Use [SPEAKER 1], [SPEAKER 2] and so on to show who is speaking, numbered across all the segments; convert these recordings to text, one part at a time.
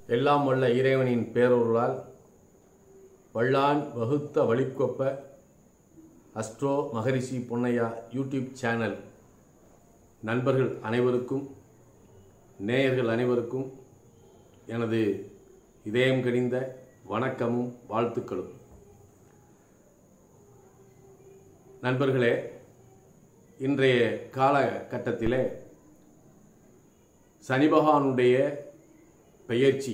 [SPEAKER 1] எல்லாம் வல்ல இறைவனின் பேரொருளால் வள்ளான் வகுத்த வழிக்கொப்ப astro Maharishi Ponnaiah YouTube channel நண்பர்கள் அனைவருக்கும் நேயர்கள் அனைவருக்கும் எனது இதயம் கனிந்த வணக்கமும் வாழ்த்துக்களும் நண்பர்களே இன்றைய காலகட்டத்திலே சனி பகவானுடைய பெயர்ச்சி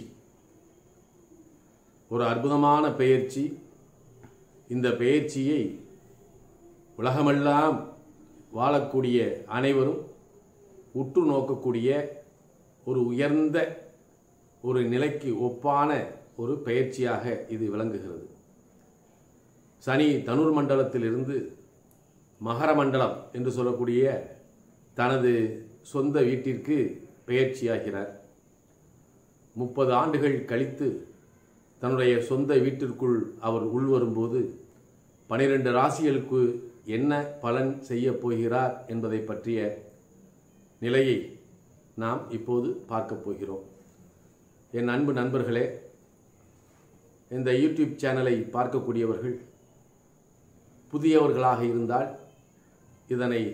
[SPEAKER 1] ஒரு அற்புதமான பெயர்ச்சி இந்த பெயர்ச்சியை உலகமெல்லாம் வாழக்கூடிய அனைவரும் உற்று நோக்கக்கூடிய ஒரு உயர்ந்த ஒரு நிலைக்கு ஒப்பான ஒரு பெயர்ச்சியாக இது விளங்குகிறது சனி தனுர் மண்டலத்திலிருந்து மகர மண்டலம் என்று சொல்லக்கூடிய தனது சொந்த வீட்டிற்கு பெயர்ச்சியாகிறார் முப்பது ஆண்டுகள் கழித்து தன்னுடைய சொந்த வீட்டிற்குள் அவர் உள்வரும்போது பனிரெண்டு ராசிகளுக்கு என்ன பலன் செய்ய போகிறார் என்பதை பற்றிய நிலையை நாம் இப்போது பார்க்க போகிறோம் என் அன்பு நண்பர்களே இந்த யூடியூப் சேனலை பார்க்கக்கூடியவர்கள் புதியவர்களாக இருந்தால் இதனை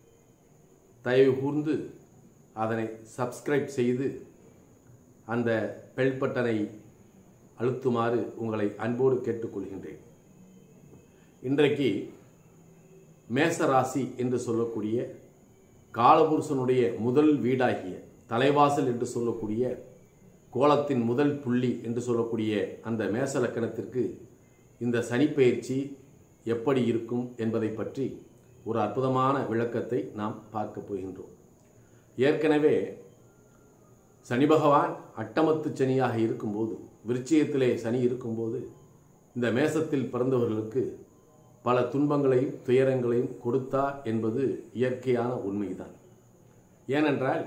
[SPEAKER 1] தயவு கூர்ந்து அதனை சப்ஸ்கிரைப் செய்து அந்த பெல் பட்டனை அழுத்துமாறு உங்களை அன்போடு கேட்டுக்கொள்கின்றேன் இன்றைக்கு மேசராசி என்று சொல்லக்கூடிய காலபுருஷனுடைய முதல் வீடாகிய தலைவாசல் என்று சொல்லக்கூடிய கோலத்தின் முதல் புள்ளி என்று சொல்லக்கூடிய அந்த மேச லக்கணத்திற்கு இந்த சனிப்பெயர்ச்சி எப்படி இருக்கும் என்பதை பற்றி ஒரு அற்புதமான விளக்கத்தை நாம் பார்க்க போகின்றோம் ஏற்கனவே சனி பகவான் அட்டமத்து சனியாக இருக்கும்போது விருச்சியத்திலே சனி இருக்கும்போது இந்த மேசத்தில் பிறந்தவர்களுக்கு பல துன்பங்களையும் துயரங்களையும் கொடுத்தார் என்பது இயற்கையான உண்மைதான் ஏனென்றால்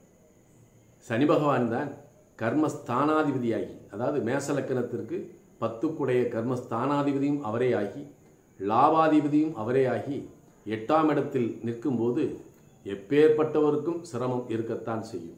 [SPEAKER 1] சனி பகவான் தான் கர்மஸ்தானாதிபதியாகி அதாவது மேசலக்கணத்திற்கு பத்துக்குடைய கர்மஸ்தானாதிபதியும் அவரே ஆகி லாபாதிபதியும் அவரே ஆகி எட்டாம் இடத்தில் நிற்கும்போது எப்பேற்பட்டவருக்கும் சிரமம் இருக்கத்தான் செய்யும்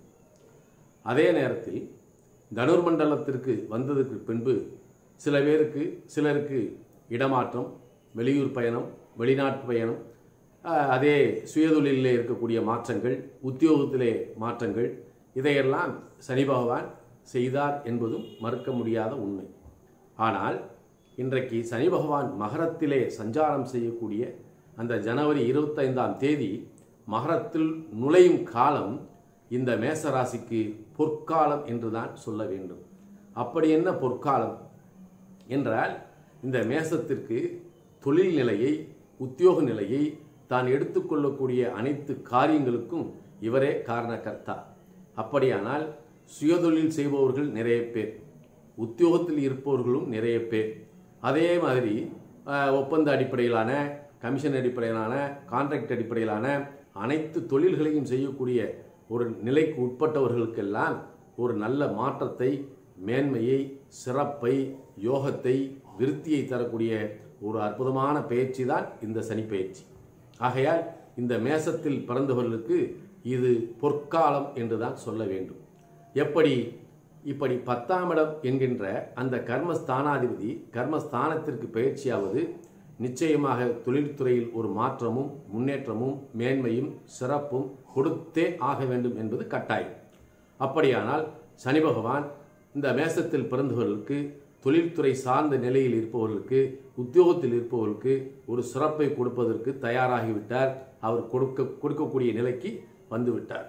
[SPEAKER 1] அதே நேரத்தில் தனுர்மண்டலத்திற்கு வந்ததற்கு பின்பு சில பேருக்கு சிலருக்கு இடமாற்றம் வெளியூர் பயணம் வெளிநாட்டு பயணம் அஹ், அதே சுயதொழிலே இருக்கக்கூடிய மாற்றங்கள் உத்தியோகத்திலே மாற்றங்கள் இதையெல்லாம் சனி பகவான் செய்தார் என்பதும் மறுக்க முடியாத உண்மை ஆனால் இன்றைக்கு சனி பகவான் மகரத்திலே சஞ்சாரம் செய்யக்கூடிய அந்த ஜனவரி இருபத்தைந்தாம் தேதி மகரத்தில் நுழையும் காலம் இந்த மேசராசிக்கு பொற்காலம் என்றுதான் சொல்ல வேண்டும் அப்படி என்ன பொற்காலம் என்றால் இந்த மேசத்திற்கு தொழில் நிலையை உத்தியோக நிலையை தான் எடுத்துக்கொள்ளக்கூடிய அனைத்து காரியங்களுக்கும் இவரே காரணக்கர்த்தா அப்படியானால் சுயதொழில் செய்பவர்கள் நிறைய பேர் உத்தியோகத்தில் இருப்பவர்களும் நிறைய பேர் அதே மாதிரி அஹ், ஒப்பந்த அடிப்படையிலான கமிஷன் அடிப்படையிலான கான்ட்ராக்ட் அடிப்படையிலான அனைத்து தொழில்களையும் செய்யக்கூடிய ஒரு நிலைக்கு உட்பட்டவர்களுக்கெல்லாம் ஒரு நல்ல மாற்றத்தை மேன்மையை சிறப்பை யோகத்தை விருத்தியை தரக்கூடிய ஒரு அற்புதமான பயிற்சி தான் இந்த சனி பயிற்சி ஆகையால் இந்த மேசத்தில் பிறந்தவர்களுக்கு இது பொற்காலம் என்று தான் சொல்ல வேண்டும் எப்படி இப்படி பத்தாம் இடம் என்கின்ற அந்த கர்மஸ்தானாதிபதி கர்மஸ்தானத்திற்கு பயிற்சியாவது நிச்சயமாக தொழில்துறையில் ஒரு மாற்றமும் முன்னேற்றமும் மேன்மையும் சிறப்பும் கொடுத்தே ஆக வேண்டும் என்பது கட்டாயம் அப்படியானால் சனி பகவான் இந்த மேசத்தில் பிறந்தவர்களுக்கு தொழில்துறை சார்ந்த நிலையில் இருப்பவர்களுக்கு உத்தியோகத்தில் இருப்பவர்களுக்கு ஒரு சிறப்பை கொடுப்பதற்கு தயாராகிவிட்டார் அவர் கொடுக்க கொடுக்கக்கூடிய நிலைக்கு வந்துவிட்டார்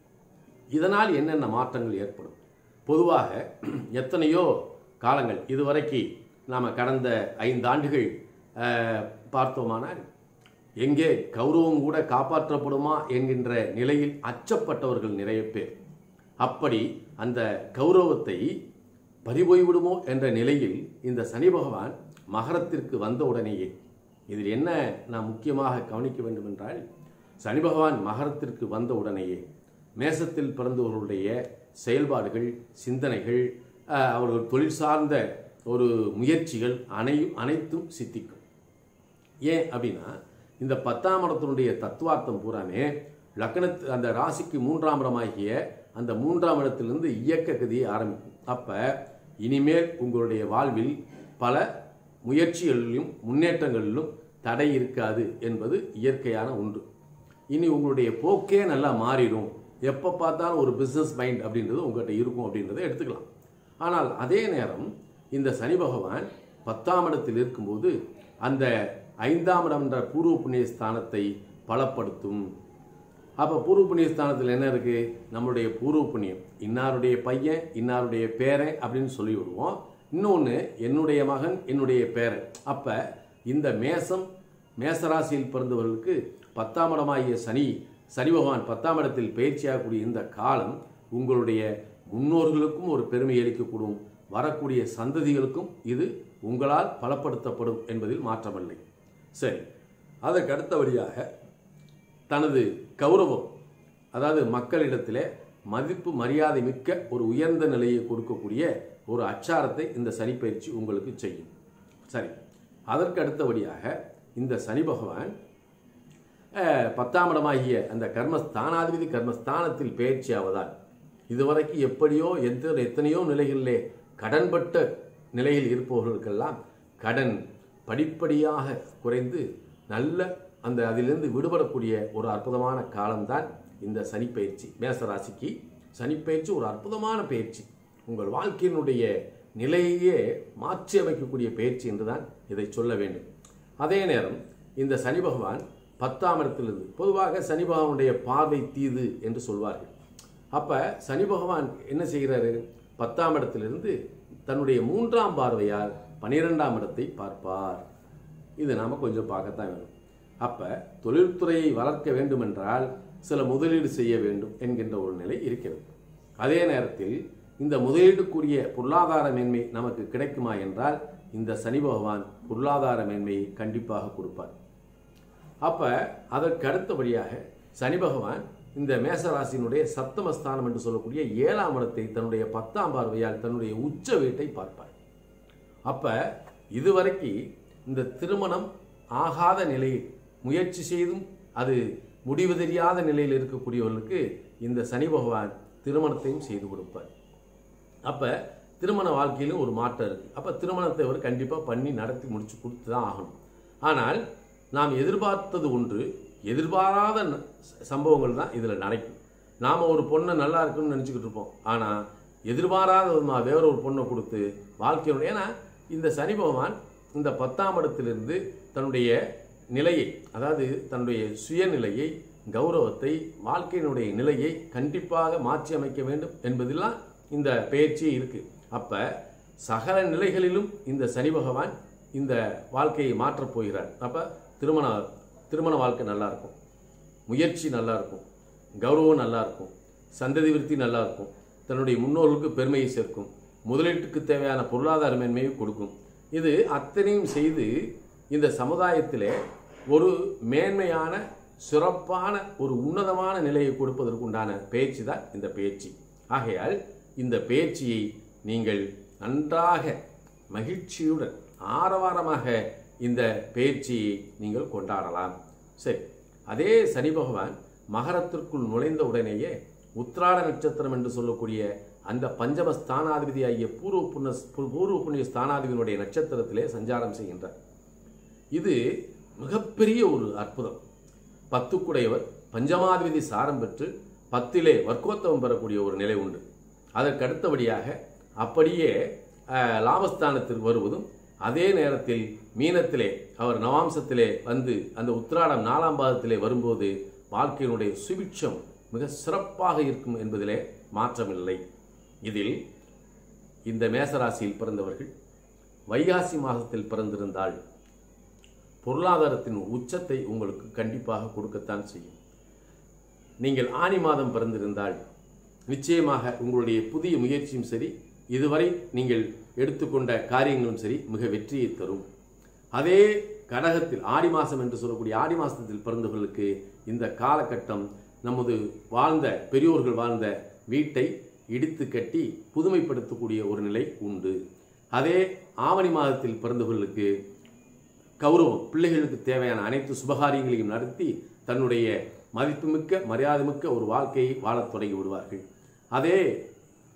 [SPEAKER 1] இதனால் என்னென்ன மாற்றங்கள் ஏற்படும் பொதுவாக எத்தனையோ காலங்கள் இதுவரைக்கு நாம் கடந்த ஐந்து ஆண்டுகள் அஹ், பார்த்தோமானால் எங்கே கௌரவம் கூட காப்பாற்றப்படுமா என்கின்ற நிலையில் அச்சப்பட்டவர்கள் நிறைய பேர் அப்படி அந்த கௌரவத்தை பறிபோய்விடுமோ என்ற நிலையில் இந்த சனி பகவான் மகரத்திற்கு வந்த உடனேயே இதில் என்ன நாம் முக்கியமாக கவனிக்க வேண்டும் என்றால் சனி பகவான் மகரத்திற்கு வந்த உடனேயே மேசத்தில் பிறந்தவர்களுடைய செயல்பாடுகள் சிந்தனைகள் அஹ், அவர்கள் தொழில் சார்ந்த ஒரு முயற்சிகள் அனையும் அனைத்தும் சித்திக்கும் ஏன் அப்படின்னா இந்த பத்தாம் இடத்தினுடைய தத்துவார்த்தம் பூராமே லக்னத்து அந்த ராசிக்கு மூன்றாம் இடமாகிய அந்த மூன்றாம் இடத்திலிருந்து இயக்க கதியை ஆரம்பிக்கும் அப்ப இனிமேல் உங்களுடைய வாழ்வில் பல முயற்சிகளிலும் முன்னேற்றங்களிலும் தடை இருக்காது என்பது இயற்கையான ஒன்று இனி உங்களுடைய போக்கே நல்லா மாறிடும் எப்போ பார்த்தாலும் ஒரு பிஸ்னஸ் மைண்ட் அப்படின்றது உங்கள்கிட்ட இருக்கும் அப்படின்றத எடுத்துக்கலாம் ஆனால் அதே நேரம் இந்த சனி பகவான் பத்தாம் இடத்தில் இருக்கும்போது அந்த ஐந்தாம் இடம் என்ற பூர்வ புண்ணிய ஸ்தானத்தை பலப்படுத்தும் அப்போ பூர்வ புண்ணிய ஸ்தானத்தில் என்ன இருக்கு நம்மளுடைய பூர்வ புண்ணியம் இன்னாருடைய பையன் இன்னாருடைய பேரன் அப்படின்னு சொல்லி விடுவோம் இன்னொன்று என்னுடைய மகன் என்னுடைய பேரன் அப்போ இந்த மேசம் மேசராசியில் பிறந்தவர்களுக்கு பத்தாம் இடமாகிய சனி சனி பகவான் பத்தாம் இடத்தில் பயிற்சியாகக்கூடிய இந்த காலம் உங்களுடைய முன்னோர்களுக்கும் ஒரு பெருமை அளிக்கக்கூடும் வரக்கூடிய சந்ததிகளுக்கும் இது உங்களால் பலப்படுத்தப்படும் என்பதில் மாற்றமில்லை சரி அதற்கு அடுத்தபடியாக தனது கௌரவம் அதாவது மக்களிடத்திலே மதிப்பு மரியாதை மிக்க ஒரு உயர்ந்த நிலையை கொடுக்கக்கூடிய ஒரு அச்சாரத்தை இந்த சனிப்பயிற்சி உங்களுக்கு செய்யும் சரி அதற்கு அடுத்தபடியாக இந்த சனி பகவான் அஹ், பத்தாம் இடமாகிய அந்த கர்மஸ்தானாதிபதி கர்மஸ்தானத்தில் பயிற்சி ஆவதால் இதுவரைக்கும் எப்படியோ எந்த எத்தனையோ நிலைகளிலே கடன்பட்ட நிலையில் இருப்பவர்களுக்கெல்லாம் கடன் படிப்படியாக குறைந்து நல்ல அந்த அதிலிருந்து விடுபடக்கூடிய ஒரு அற்புதமான காலம்தான் இந்த சனிப்பயிற்சி மேசராசிக்கு சனிப்பயிற்சி ஒரு அற்புதமான பயிற்சி உங்கள் வாழ்க்கையினுடைய நிலையே மாற்றி அமைக்கக்கூடிய பயிற்சி என்றுதான் இதை சொல்ல வேண்டும் அதே நேரம் இந்த சனி பகவான் பத்தாம் இடத்திலிருந்து பொதுவாக சனி பகவானுடைய பார்வை தீது என்று சொல்வார்கள் அப்ப சனி பகவான் என்ன செய்கிறாரு பத்தாம் இடத்திலிருந்து தன்னுடைய மூன்றாம் பார்வையால் பனிரெண்டாம் இடத்தை பார்ப்பார் இது நாம கொஞ்சம் பார்க்கத்தான் வேணும் அப்ப தொழில்துறையை வளர்க்க வேண்டுமென்றால் சில முதலீடு செய்ய வேண்டும் என்கின்ற ஒரு நிலை இருக்கிறது அதே நேரத்தில் இந்த முதலீடுக்குரிய பொருளாதார மேன்மை நமக்கு கிடைக்குமா என்றால் இந்த சனி பகவான் பொருளாதார மேன்மையை கண்டிப்பாக கொடுப்பார் அப்ப அதற்கு அடுத்தபடியாக சனி பகவான் இந்த மேசராசியினுடைய சப்தமஸ்தானம் என்று சொல்லக்கூடிய ஏழாம் இடத்தை தன்னுடைய பத்தாம் பார்வையால் தன்னுடைய உச்ச வீட்டை பார்ப்பார் அப்ப இதுவரைக்கு இந்த திருமணம் ஆகாத நிலையில் முயற்சி செய்தும் அது முடிவு தெரியாத நிலையில் இருக்கக்கூடியவர்களுக்கு இந்த சனி பகவான் திருமணத்தையும் செய்து கொடுப்பார் அப்ப திருமண வாழ்க்கையிலும் ஒரு மாற்றம் இருக்கு அப்ப திருமணத்தை அவர் கண்டிப்பா பண்ணி நடத்தி முடிச்சு கொடுத்து தான் ஆகணும் ஆனால் நாம் எதிர்பார்த்தது ஒன்று எதிர்பாராத ந- சம்பவங்கள் தான் இதுல நடக்கும் நாம ஒரு பொண்ணை நல்லா இருக்குன்னு நினச்சிக்கிட்டு இருப்போம் ஆனா எதிர்பாராத விதமா வேற ஒரு பொண்ணை கொடுத்து வாழ்க்கையோட ஏன்னா இந்த சனி பகவான் இந்த பத்தாம் இடத்திலிருந்து தன்னுடைய நிலையை அதாவது தன்னுடைய சுயநிலையை கௌரவத்தை வாழ்க்கையினுடைய நிலையை கண்டிப்பாக மாற்றி அமைக்க வேண்டும் என்பதெல்லாம் இந்த பெயர்ச்சியே இருக்கு அப்ப சகல நிலைகளிலும் இந்த சனி பகவான் இந்த வாழ்க்கையை மாற்றப் போகிறார் அப்ப திருமண திருமண வாழ்க்கை நல்லா இருக்கும் முயற்சி நல்லா இருக்கும் கௌரவம் நல்லா இருக்கும் சந்ததி விருத்தி நல்லா இருக்கும் தன்னுடைய முன்னோர்களுக்கு பெருமையை சேர்க்கும் முதலீட்டுக்கு தேவையான பொருளாதார மேன்மையை கொடுக்கும் இது அத்தனையும் செய்து இந்த சமுதாயத்திலே ஒரு மேன்மையான சிறப்பான ஒரு உன்னதமான நிலையை கொடுப்பதற்குண்டான பயிற்சி தான் இந்த பயிற்சி ஆகையால் இந்த பயிற்சியை நீங்கள் நன்றாக மகிழ்ச்சியுடன் ஆரவாரமாக இந்த பயிற்சியை நீங்கள் கொண்டாடலாம் சரி அதே சனி பகவான் மகரத்திற்குள் நுழைந்த உடனேயே உத்திராட நட்சத்திரம் என்று சொல்லக்கூடிய அந்த பஞ்சம ஸ்தானாதிபதி ஆகிய பூர்வ புண்ண பூர்வ புண்ணிய ஸ்தானாதிபதியினுடைய நட்சத்திரத்திலே சஞ்சாரம் செய்கின்றார் இது மிகப்பெரிய ஒரு அற்புதம் பத்துக்குடையவர் பஞ்சமாதிபதி சாரம் பெற்று பத்திலே வர்க்கோத்தவம் பெறக்கூடிய ஒரு நிலை உண்டு அதற்கு அடுத்தபடியாக அப்படியே அஹ், லாபஸ்தானத்திற்கு வருவதும் அதே நேரத்தில் மீனத்திலே அவர் நவாம்சத்திலே வந்து அந்த உத்திராடம் நாலாம் பாதத்திலே வரும்போது வாழ்க்கையினுடைய சுபிட்சம் மிக சிறப்பாக இருக்கும் என்பதிலே மாற்றமில்லை இதில் இந்த மேசராசியில் பிறந்தவர்கள் வைகாசி மாதத்தில் பிறந்திருந்தால் பொருளாதாரத்தின் உச்சத்தை உங்களுக்கு கண்டிப்பாக கொடுக்கத்தான் செய்யும் நீங்கள் ஆனி மாதம் பிறந்திருந்தால் நிச்சயமாக உங்களுடைய புதிய முயற்சியும் சரி இதுவரை நீங்கள் எடுத்துக்கொண்ட காரியங்களும் சரி மிக வெற்றியை தரும் அதே கடகத்தில் ஆடி மாதம் என்று சொல்லக்கூடிய ஆடி மாதத்தில் பிறந்தவர்களுக்கு இந்த காலகட்டம் நமது வாழ்ந்த பெரியோர்கள் வாழ்ந்த வீட்டை இடித்து கட்டி புதுமைப்படுத்தக்கூடிய ஒரு நிலை உண்டு அதே ஆவணி மாதத்தில் பிறந்தவர்களுக்கு கௌரவம் பிள்ளைகளுக்கு தேவையான அனைத்து சுபகாரியங்களையும் நடத்தி தன்னுடைய மதிப்புமிக்க மரியாதைமிக்க ஒரு வாழ்க்கையை வாழத் தொடங்கி விடுவார்கள் அதே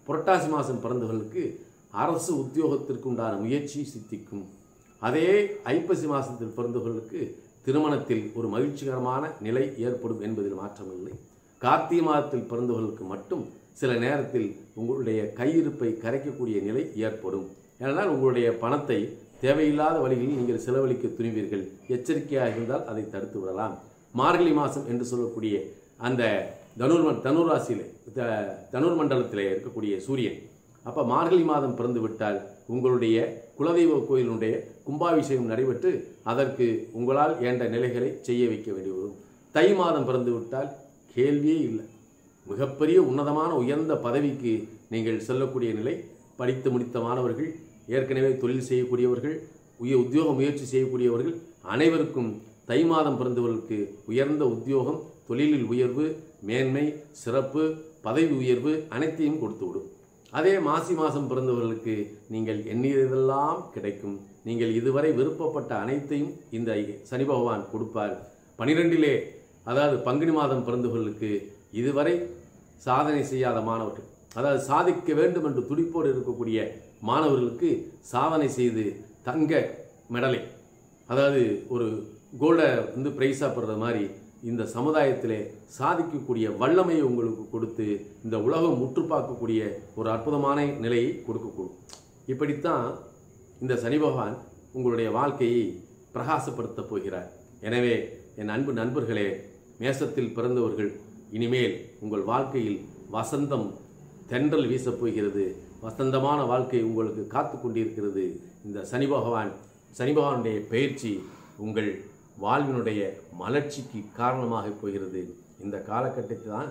[SPEAKER 1] புரட்டாசி மாதம் பிறந்தவர்களுக்கு அரசு உத்தியோகத்திற்கு உண்டான முயற்சி சித்திக்கும் அதே ஐப்பசி மாதத்தில் பிறந்தவர்களுக்கு திருமணத்தில் ஒரு மகிழ்ச்சிகரமான நிலை ஏற்படும் என்பதில் மாற்றமில்லை கார்த்திகை மாதத்தில் பிறந்தவர்களுக்கு மட்டும் சில நேரத்தில் உங்களுடைய கையிருப்பை கரைக்கக்கூடிய நிலை ஏற்படும் ஏனென்றால் உங்களுடைய பணத்தை தேவையில்லாத வழிகளில் நீங்கள் செலவழிக்க துணிவீர்கள் எச்சரிக்கையாக இருந்தால் அதை தடுத்து விடலாம் மார்கழி மாதம் என்று சொல்லக்கூடிய அந்த தனுர் தனுர் ராசியிலே த- தனுர் மண்டலத்திலே இருக்கக்கூடிய சூரியன் அப்போ மார்கழி மாதம் பிறந்து விட்டால் உங்களுடைய குலதெய்வ கோயிலுடைய கும்பாபிஷேகம் நடைபெற்று அதற்கு உங்களால் ஏண்ட நிலைகளை செய்ய வைக்க வேண்டி வரும் தை மாதம் பிறந்து விட்டால் கேள்வியே இல்லை மிகப்பெரிய உன்னதமான உயர்ந்த பதவிக்கு நீங்கள் செல்லக்கூடிய நிலை படித்து முடித்த மாணவர்கள் ஏற்கனவே தொழில் செய்யக்கூடியவர்கள் உய உத்தியோக முயற்சி செய்யக்கூடியவர்கள் அனைவருக்கும் தை மாதம் பிறந்தவர்களுக்கு உயர்ந்த உத்தியோகம் தொழிலில் உயர்வு மேன்மை சிறப்பு பதவி உயர்வு அனைத்தையும் கொடுத்துவிடும் அதே மாசி மாதம் பிறந்தவர்களுக்கு நீங்கள் எண்ணியதெல்லாம் கிடைக்கும் நீங்கள் இதுவரை விருப்பப்பட்ட அனைத்தையும் இந்த சனி பகவான் கொடுப்பார் பனிரெண்டிலே அதாவது பங்குனி மாதம் பிறந்தவர்களுக்கு இதுவரை சாதனை செய்யாத மாணவர்கள் அதாவது சாதிக்க வேண்டும் என்று துடிப்போடு இருக்கக்கூடிய மாணவர்களுக்கு சாதனை செய்து தங்க மெடலை அதாவது ஒரு கோல்டை வந்து பிரைஸாக பெறுற மாதிரி இந்த சமுதாயத்திலே சாதிக்கக்கூடிய வல்லமையை உங்களுக்கு கொடுத்து இந்த உலகம் முற்று பார்க்கக்கூடிய ஒரு அற்புதமான நிலையை கொடுக்கக்கூடும் இப்படித்தான் இந்த சனி பகவான் உங்களுடைய வாழ்க்கையை பிரகாசப்படுத்தப் போகிறார் எனவே என் அன்பு நண்பர்களே மேசத்தில் பிறந்தவர்கள் இனிமேல் உங்கள் வாழ்க்கையில் வசந்தம் தென்றல் வீசப் போகிறது வசந்தமான வாழ்க்கை உங்களுக்கு காத்து கொண்டிருக்கிறது இந்த சனி பகவான் சனி பகவானுடைய பயிற்சி உங்கள் வாழ்வினுடைய மலர்ச்சிக்கு காரணமாக போகிறது இந்த காலகட்டத்தில் தான்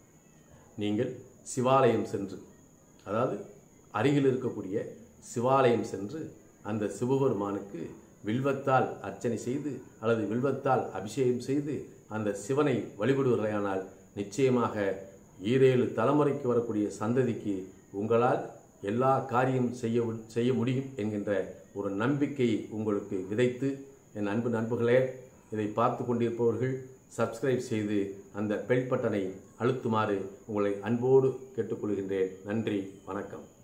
[SPEAKER 1] நீங்கள் சிவாலயம் சென்று அதாவது அருகில் இருக்கக்கூடிய சிவாலயம் சென்று அந்த சிவபெருமானுக்கு வில்வத்தால் அர்ச்சனை செய்து அல்லது வில்வத்தால் அபிஷேகம் செய்து அந்த சிவனை வழிபடுவதையானால் நிச்சயமாக ஈரேழு தலைமுறைக்கு வரக்கூடிய சந்ததிக்கு உங்களால் எல்லா காரியம் செய்ய செய்ய முடியும் என்கின்ற ஒரு நம்பிக்கை உங்களுக்கு விதைத்து என் அன்பு நண்பர்களே இதை பார்த்து கொண்டிருப்பவர்கள் சப்ஸ்கிரைப் செய்து அந்த பெல் பட்டனை அழுத்துமாறு உங்களை அன்போடு கேட்டுக்கொள்கின்றேன் நன்றி வணக்கம்